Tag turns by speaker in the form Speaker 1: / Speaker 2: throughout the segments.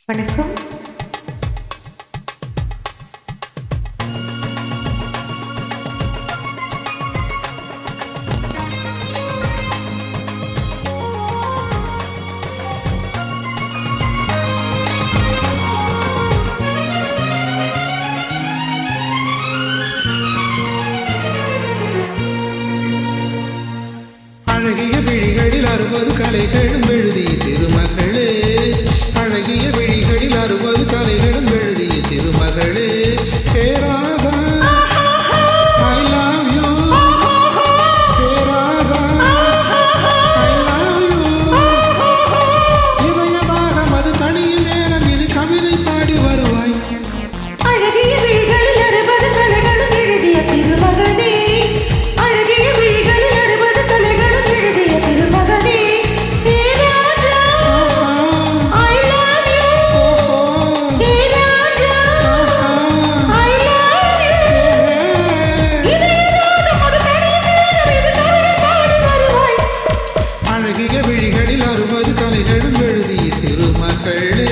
Speaker 1: வணக்கம்
Speaker 2: அழகிய விழிகளில் அறுபது கலைகளும் எழுதிய திருமகளே அழகிய விழிகளில் அறுபது கலைகளும் எழுதிய திருமகளே கேராதா ஐ லவ் யூ கேராதா ஐ லவ் யூ இதயதாக மது தனியும் நேரம் இது கவிதை பாடி வருவாய்
Speaker 1: அழகிய விழிகளில் அறுபது தலைகளும் எழுதிய திருமகனே அழகிய விழிகளில் அறுபது தலைகளும் எழுதிய திருமகனே hey Raja I love you hey Raja I love you இதயதாக மது தனியும் நேரம் இது கவிதை பாடி வருவாய்
Speaker 2: அழகிய விழிகளில் அறுபது கலைகளும் எழுதிய திருமகளே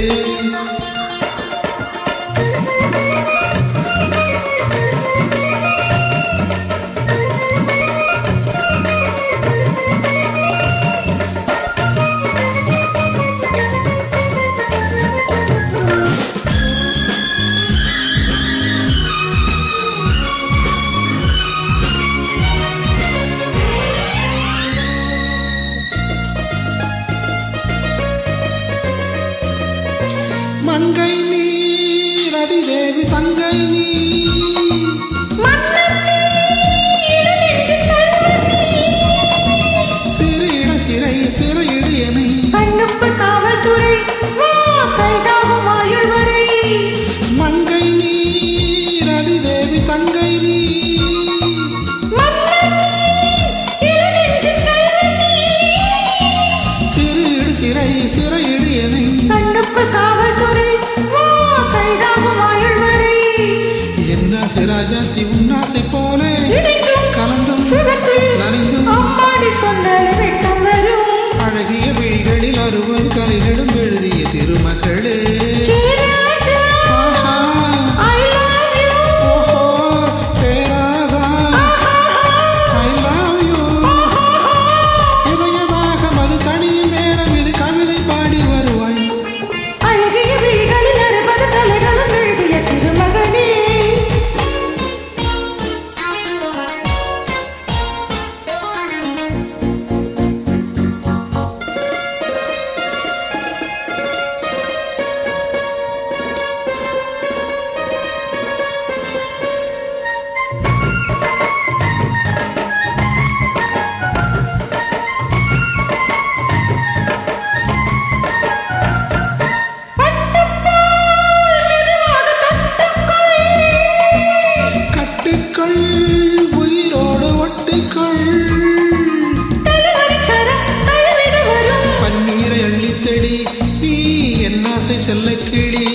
Speaker 2: மங்கை நீ ரதி தேவி தங்கை நீ
Speaker 1: மன்னன் நீ இளநெஞ்சு கல்வன் நீ
Speaker 2: சிறையிட சிறை சிறையிடு என்னை
Speaker 1: கண்ணுக்குள் காவல்துறை வா கைதாகும் ஆயுள் வரை
Speaker 2: மங்கை நீ ரதி தேவி தங்கை நீ
Speaker 1: மன்னன் நீ இளநெஞ்சு கல்வன் நீ
Speaker 2: சிறையிடு சிறை சிறையிடு என்னை
Speaker 1: கண்ணுக்குள் காவல்துறை வா கைதாகும் ஆயுள் வரை
Speaker 2: என்ன சிராஜாத்தி உன்னாசை போலே
Speaker 1: இணைந்தும்
Speaker 2: கலந்தும்
Speaker 1: சுகத்தில்
Speaker 2: நனைந்தும்
Speaker 1: அம்மாடி சொன்னாலே வெட்கம் வரும்
Speaker 2: அழகிய விழிகளில் அறுபது கலைகளும் எழுதிய திருமகளே
Speaker 1: ஹே ராஜா
Speaker 2: ஆஹா,
Speaker 1: ஐ லவ் யூ
Speaker 2: ஓஹோ, தேராதா, I love you. இதயதாக மது தனியும் நேரம் இது கவிதை பாடி வருவாய்
Speaker 1: அழகிய விழிகளில் அறுபது தலைகளும் எழுதிய திருமகனே
Speaker 2: கட்டுக்கள் உயிரோடு ஒட்டிக்கொள்
Speaker 1: தலைவரி கரம் தழுவிட வரும்
Speaker 2: பன்னீரை அள்ளித்தடி நீ என் ஆசை செல்ல கிளி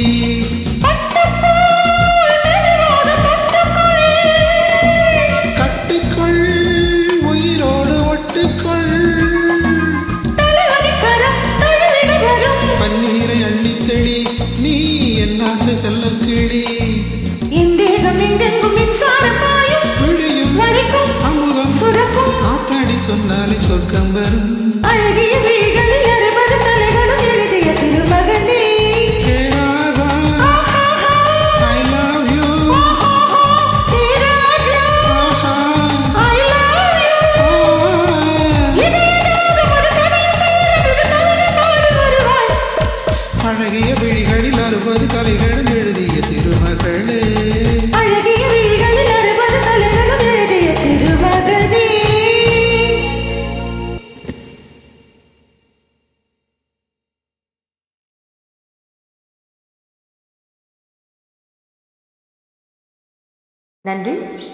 Speaker 2: கட்டுக்கள் உயிரோடு ஒட்டிக்கொள்
Speaker 1: தலைவரி கரம் தழுவிட வரும்
Speaker 2: பன்னீரை அள்ளித்தடி நீ என் ஆசை செல்ல கிளி
Speaker 1: என் தேகம் எங்கெங்கும் மின்சாரம் பாயும்
Speaker 2: விழியும்
Speaker 1: வலிக்கும்
Speaker 2: அமுதம்
Speaker 1: சுரக்கும்
Speaker 2: ஆத்தாடி சொன்னாலே சொர்க்கம் வரும்
Speaker 1: அழகிய விழிகளில் அறுபது தலைகளும் எழுதிய திருமகனே
Speaker 2: கேராதா I love you.
Speaker 1: Hey Raja
Speaker 2: ஆஹா,
Speaker 1: ஐ லவ் யூ
Speaker 2: ஆ.
Speaker 1: இதயதாக ஒரு தனியும் நேரம் இது கவிதை பாடி வருவாய்
Speaker 2: அழகிய விழிகளில் அறுபது கலைகளும் எழுதிய திருமகளே
Speaker 1: அழகிய விழிகளில் அறுபது தலைகளும் எழுதிய திருமகனே நன்றி